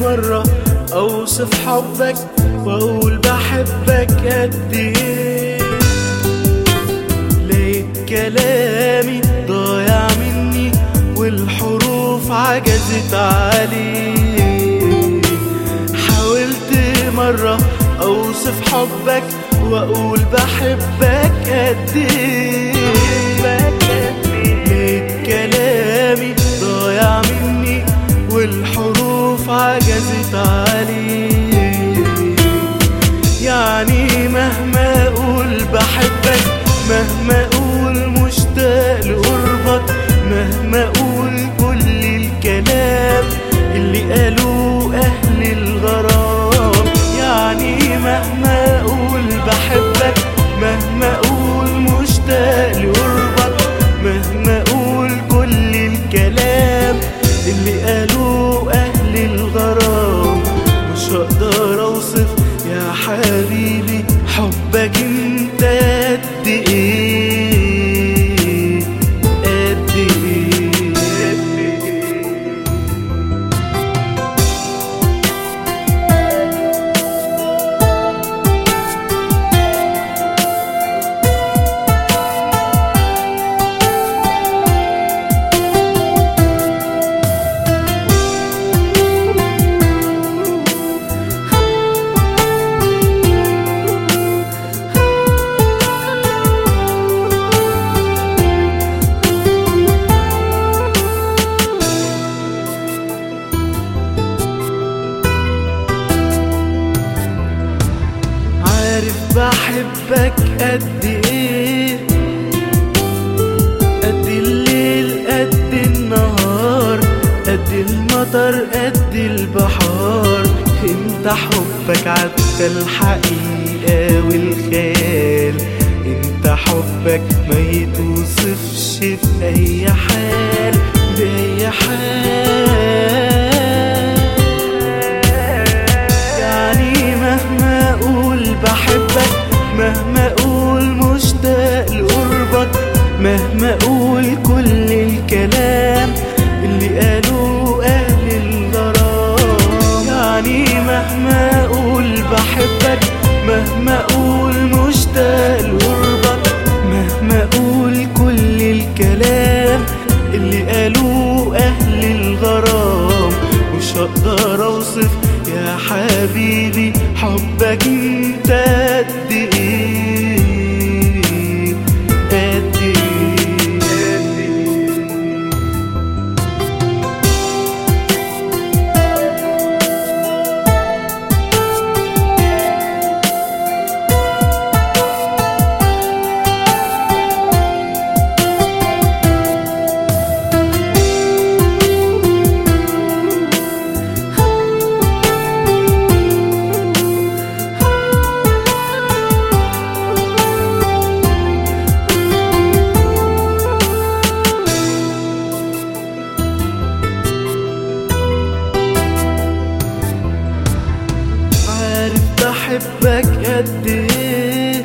مرة أوصف حبك وأقول بحبك قد إيه لقيت كلامي ضايع مني والحروف عجزت عليه حاولت مرة أوصف حبك وأقول بحبك قد إيه لقيت كلامي ضايع مني والحروف عجزت عليه يعني مهما أقول بحبك مهما أقول مشتاق لقربك مهما أقول كل الكلام اللي قالوه أهل الغرام يعني مهما أقول بحبك مهما أقول مشتاق لقربك مهما أقول كل الكلام اللي قالوه أهل الغرام مش هقدر أوصف يا حبيبي حبك انت قد ايه قد ايه قد ايه عارف بحبك قد ايه قد الليل قد النهار قد المطر قد البحار انت حبك عدى الحقيقة والخيال انت حبك ما يتوصفش بأي حال بأي حال يعني مهما اقول بحبك مهما اقول مشتاق لقربك مهما اقول كل الكلام اللي قالوه اهل الغرام يعني مهما اقول بحبك مهما اقول مشتاق لقربك مهما اقول كل الكلام اللي قالوه اهل الغرام مش هقدر اوصف يا حبيبي حبك انت قد ايه قد ايه قد ايه عارف بحبك قد ايه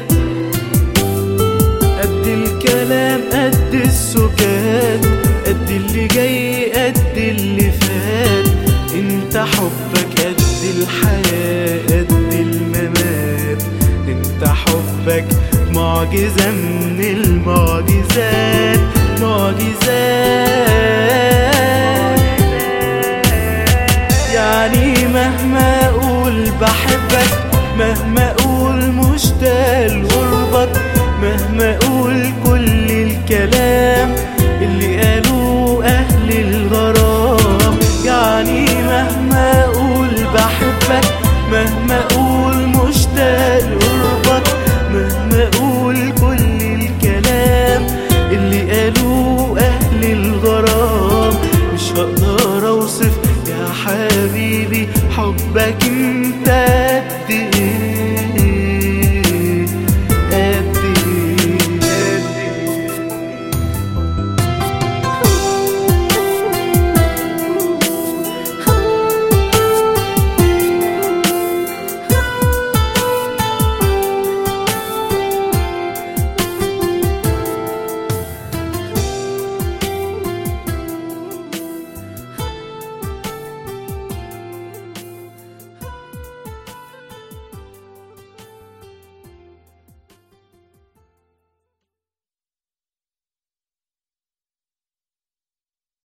قد الكلام قد السكات قد اللي جاي قد اللي فات انت حبك قد الحياة قد الممات انت حبك معجزة من المعجزات معجزات يعني مهما اقول بحبك مهما اقول مشتاق لقربك مهما اقول كل الكلام اللي قالوه